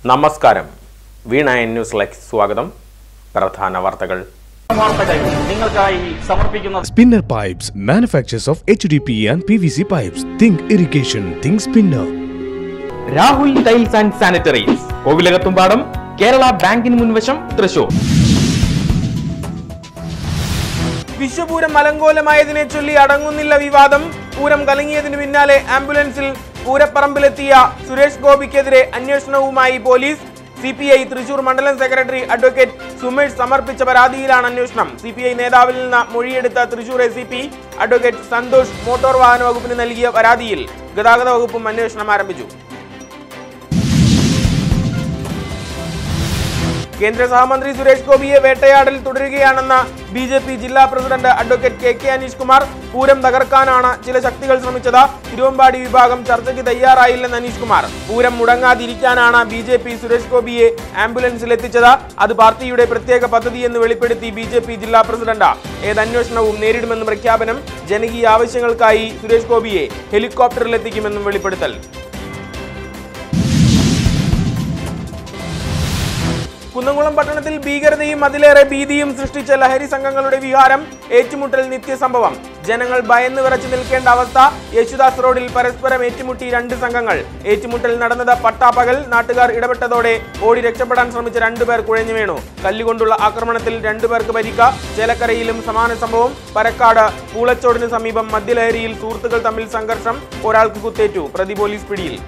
നമസ്കാരം വീണ എൻ ന്യൂസിലേക്ക് സ്വാഗതം പ്രധാന വാർത്തകൾ വാർത്തകൾ നിങ്ങൾക്കായി സമർപ്പിക്കുന്നത് Spinner Pipes manufactures of HDPE and PVC pipes. Think irrigation, think spinner. Rahul tiles and sanitaries Kovilakathumpadam Kerala ബാങ്കിന് മുൻവശം തൃശൂർ വിശ്വപൂരം അലങ്കോലമായതിനെ ചൊല്ലി അടങ്ങുന്നില്ല വിവാദം പൂരം കലങ്ങിയതിന് പിന്നാലെ ആംബുലൻസിൽ പൂരപ്പറമ്പിലെത്തിയ സുരേഷ് ഗോപിക്കെതിരെ അന്വേഷണവുമായി police C P I Thrissur മണ്ഡലം സെക്രട്ടറി അഡ്വക്കേറ്റ് സുമേഷ് സമർപ്പിച്ച പരാതിയിലാണ് അന്വേഷണം സി പി ഐ നേതാവിൽ നിന്ന് മൊഴിയെടുത്ത Thrissur A C P advocate Santhosh motor വാഹന വകുപ്പിന് നൽകിയ പരാതിയിൽ ഗതാഗത വകുപ്പും അന്വേഷണം ആരംഭിച്ചു കേന്ദ്ര സഹമന്ത്രി സുരേഷ് ഗോപിയെ വേട്ടയാടൽ തുടരുകയാണെന്ന ബി ജെ പി ജില്ലാ president advocate K K Aneesh Kumar Pooram തകർക്കാനാണ് ചില ശക്തികൾ ശ്രമിച്ചത് തിരുവമ്പാടി വിഭാഗം ചർച്ചയ്ക്ക് തയ്യാറായില്ലെന്ന് അനീഷ് കുമാർ പൂരം മുടങ്ങാതിരിക്കാനാണ് ബി ജെ പി സുരേഷ് ഗോപിയെ ആംബുലൻസിൽ എത്തിച്ചത് അത് പാർട്ടിയുടെ പ്രത്യേക പദ്ധതിയെന്ന് വെളിപ്പെടുത്തി ബി ജെ പി ജില്ലാ പ്രസിഡന്റ് ഏത് അന്വേഷണവും നേരിടുമെന്ന് പ്രഖ്യാപനം ജനകീയ ആവശ്യങ്ങൾക്കായി സുരേഷ് ഗോപിയെ ഹെലികോപ്റ്ററിൽ എത്തിക്കുമെന്നും വെളിപ്പെടുത്തൽ കുന്നംകുളം പട്ടണത്തിൽ ഭീകരതയും അതിലേറെ ഭീതിയും സൃഷ്ടിച്ച ലഹരി സംഘങ്ങളുടെ വിഹാരം ഏറ്റുമുട്ടൽ നിത്യസംഭവം ജനങ്ങൾ ഭയന്ന് വിറച്ചു നിൽക്കേണ്ട അവസ്ഥ യേശുദാസ് റോഡിൽ പരസ്പരം ഏറ്റുമുട്ടി രണ്ട് സംഘങ്ങൾ ഏറ്റുമുട്ടൽ നടന്നത് പട്ടാപ്പകൽ നാട്ടുകാർ ഇടപെട്ടതോടെ ഓടി രക്ഷപ്പെടാൻ ശ്രമിച്ച രണ്ടുപേർ കുഴഞ്ഞു വീണു കല്ലുകൊണ്ടുള്ള ആക്രമണത്തിൽ രണ്ടുപേർക്ക് പരിക്ക ചേലക്കരയിലും സമാന സംഭവം പരക്കാട് പൂളച്ചോടിന് സമീപം മദ്യലഹരിയിൽ സുഹൃത്തുക്കൾ തമ്മിൽ സംഘർഷം ഒരാൾക്ക് കുത്തേറ്റു പ്രതി പോലീസ് പിടിയിൽ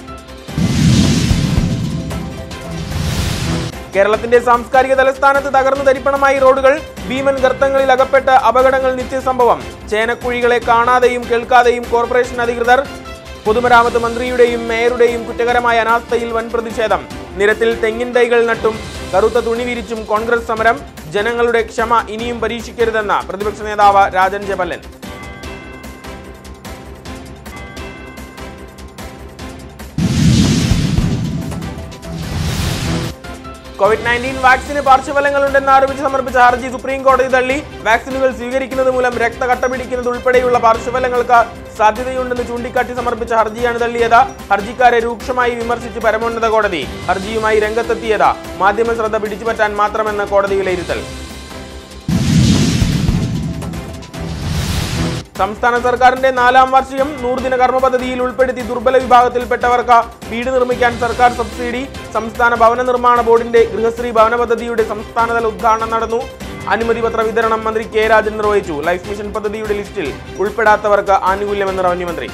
കേരളത്തിന്റെ സാംസ്കാരിക തലസ്ഥാനത്ത് തകർന്നു തരിപ്പണമായി റോഡുകൾ ഭീമൻ ഗർത്തങ്ങളിൽ അകപ്പെട്ട് അപകടങ്ങൾ നിത്യസംഭവം ചേനക്കുഴികളെ കാണാതെയും കേൾക്കാതെയും കോർപ്പറേഷൻ അധികൃതർ പൊതുമരാമത്ത് മന്ത്രിയുടെയും മേയറുടെയും കുറ്റകരമായ അനാസ്ഥയിൽ വൻ പ്രതിഷേധം നിരത്തിൽ തെങ്ങിൻ തൈകൾ നട്ടും കറുത്ത തുണി വിരിച്ചും കോൺഗ്രസ് സമരം ജനങ്ങളുടെ ക്ഷമ ഇനിയും പരീക്ഷിക്കരുതെന്ന പ്രതിപക്ഷ നേതാവ് രാജൻ ജപല്ലൻ കോവിഡ് നയൻറ്റീൻ വാക്സിന് പാർശ്വഫലങ്ങളുണ്ടെന്ന് ആരോപിച്ച് സമർപ്പിച്ച ഹർജി സുപ്രീം കോടതി തള്ളി വാക്സിനുകൾ സ്വീകരിക്കുന്നത് മൂലം രക്തകട്ട പിടിക്കുന്നത് ഉൾപ്പെടെയുള്ള പാർശ്വഫലങ്ങൾക്ക് സാധ്യതയുണ്ടെന്ന് ചൂണ്ടിക്കാട്ടി സമർപ്പിച്ച ഹർജിയാണ് തള്ളിയത് ഹർജിക്കാരെ രൂക്ഷമായി വിമർശിച്ച് പരമോന്നത കോടതി ഹർജിയുമായി രംഗത്തെത്തിയത് മാധ്യമ ശ്രദ്ധ പിടിച്ചുപറ്റാൻ മാത്രമെന്ന് കോടതി വിലയിരുത്തൽ സംസ്ഥാന സർക്കാരിന്റെ നാലാം വാർഷികം നൂറുദിന കർമ്മ പദ്ധതിയിൽ ഉൾപ്പെടുത്തി ദുർബല വിഭാഗത്തിൽപ്പെട്ടവർക്ക് വീട് നിർമ്മിക്കാൻ സർക്കാർ സബ്സിഡി സംസ്ഥാന ഭവന നിർമ്മാണ ബോർഡിന്റെ ഗൃഹശ്രീ ഭവന പദ്ധതിയുടെ സംസ്ഥാനതല ഉദ്ഘാടനം നടന്നു അനുമതി പത്ര വിതരണം മന്ത്രി കെ രാജൻ നിർവഹിച്ചു ലൈഫ് മിഷൻ പദ്ധതിയുടെ ലിസ്റ്റിൽ ഉൾപ്പെടാത്തവർക്ക് ആനുകൂല്യമെന്ന് റവന്യൂ മന്ത്രി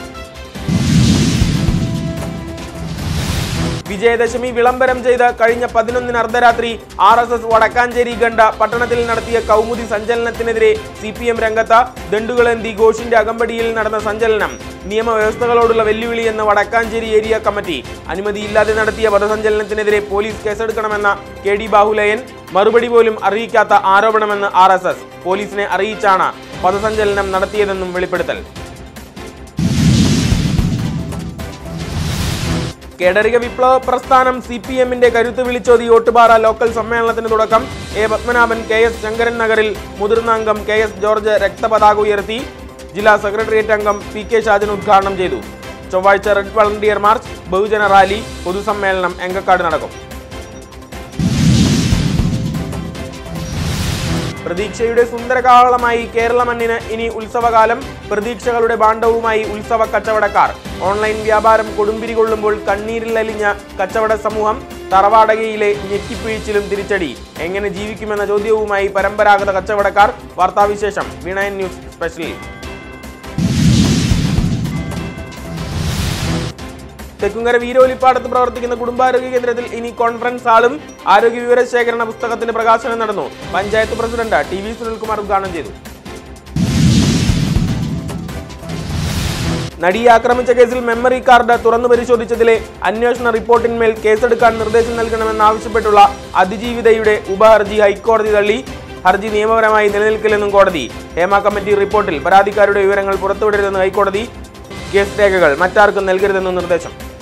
വിജയദശമി വിളംബരം ചെയ്ത് കഴിഞ്ഞ പതിനൊന്നിന് അർദ്ധരാത്രി ആർ എസ് എസ് വടക്കാഞ്ചേരി ഗണ്ട പട്ടണത്തിൽ നടത്തിയ കൗമുദി സഞ്ചലനത്തിനെതിരെ സി പി എം രംഗത്ത് ദണ്ടുകളേന്തി ഘോഷിന്റെ അകമ്പടിയിൽ നടന്ന സഞ്ചലനം നിയമവ്യവസ്ഥകളോടുള്ള വെല്ലുവിളി എന്ന വടക്കാഞ്ചേരി ഏരിയ കമ്മിറ്റി അനുമതിയില്ലാതെ നടത്തിയ പദസഞ്ചലനത്തിനെതിരെ പോലീസ് കേസെടുക്കണമെന്ന കെ ഡി ബാഹുലയൻ മറുപടി പോലും അറിയിക്കാത്ത ആരോപണമെന്ന് ആർ എസ് എസ് പോലീസിനെ അറിയിച്ചാണ് പദസഞ്ചലനം നടത്തിയതെന്നും വെളിപ്പെടുത്തൽ കേഡറിക വിപ്ലവ പ്രസ്ഥാനം സി പി എമ്മിന്റെ കരുത്ത് വിളിച്ചോതി ഓട്ടുപാറ ലോക്കൽ സമ്മേളനത്തിന് തുടക്കം A Padmanabhan K S Sankaran നഗറിൽ മുതിർന്ന അംഗം കെ എസ് ജോർജ് രക്തപതാക ഉയർത്തി ജില്ലാ സെക്രട്ടേറിയറ്റ് അംഗം പി കെ ഷാജൻ ഉദ്ഘാടനം ചെയ്തു ചൊവ്വാഴ്ച റെഡ് വളണ്ടിയർ മാർച്ച് ബഹുജന റാലി പൊതുസമ്മേളനം എങ്കക്കാട് നടക്കും പ്രതീക്ഷയുടെ സുന്ദരകാഹളമായി കേരള മണ്ണിന് ഇനി ഉത്സവകാലം പ്രതീക്ഷകളുടെ ഭാണ്ഡവുമായി ഉത്സവ കച്ചവടക്കാർ ഓൺലൈൻ വ്യാപാരം കൊടുമ്പിരി കൊള്ളുമ്പോൾ കണ്ണീരിലലിഞ്ഞ കച്ചവട സമൂഹം തറവാടകയിലെ ഞെക്കിപ്പിഴിച്ചിലും തിരിച്ചടി എങ്ങനെ ജീവിക്കുമെന്ന ചോദ്യവുമായി പരമ്പരാഗത കച്ചവടക്കാർ വാർത്താവിശേഷം വിണയൻ ന്യൂസ് സ്പെഷ്യൽ തെക്കുങ്കര വീരോലിപ്പാടത്ത് പ്രവർത്തിക്കുന്ന കുടുംബാരോഗ്യ കേന്ദ്രത്തിൽ ഇനി കോൺഫറൻസ് ഹാളും ആരോഗ്യ വിവരശേഖരണ പുസ്തകത്തിന്റെ പ്രകാശനം നടന്നു panchayat president T V Sunilkumar ഉദ്ഘാടനം ചെയ്തു നടിയെ ആക്രമിച്ച കേസിൽ മെമ്മറി കാർഡ് തുറന്നു പരിശോധിച്ചതിലെ അന്വേഷണ റിപ്പോർട്ടിന്മേൽ കേസെടുക്കാൻ നിർദ്ദേശം നൽകണമെന്നാവശ്യപ്പെട്ടുള്ള അതിജീവിതയുടെ ഉപഹർജി ഹൈക്കോടതി തള്ളി ഹർജി നിയമപരമായി നിലനിൽക്കില്ലെന്നും കോടതി ഹേമ കമ്മിറ്റി റിപ്പോർട്ടിൽ പരാതിക്കാരുടെ വിവരങ്ങൾ പുറത്തുവിടരുതെന്ന് ഹൈക്കോടതി കേസ് രേഖകൾ മറ്റാർക്കും നൽകരുതെന്നും നിർദ്ദേശം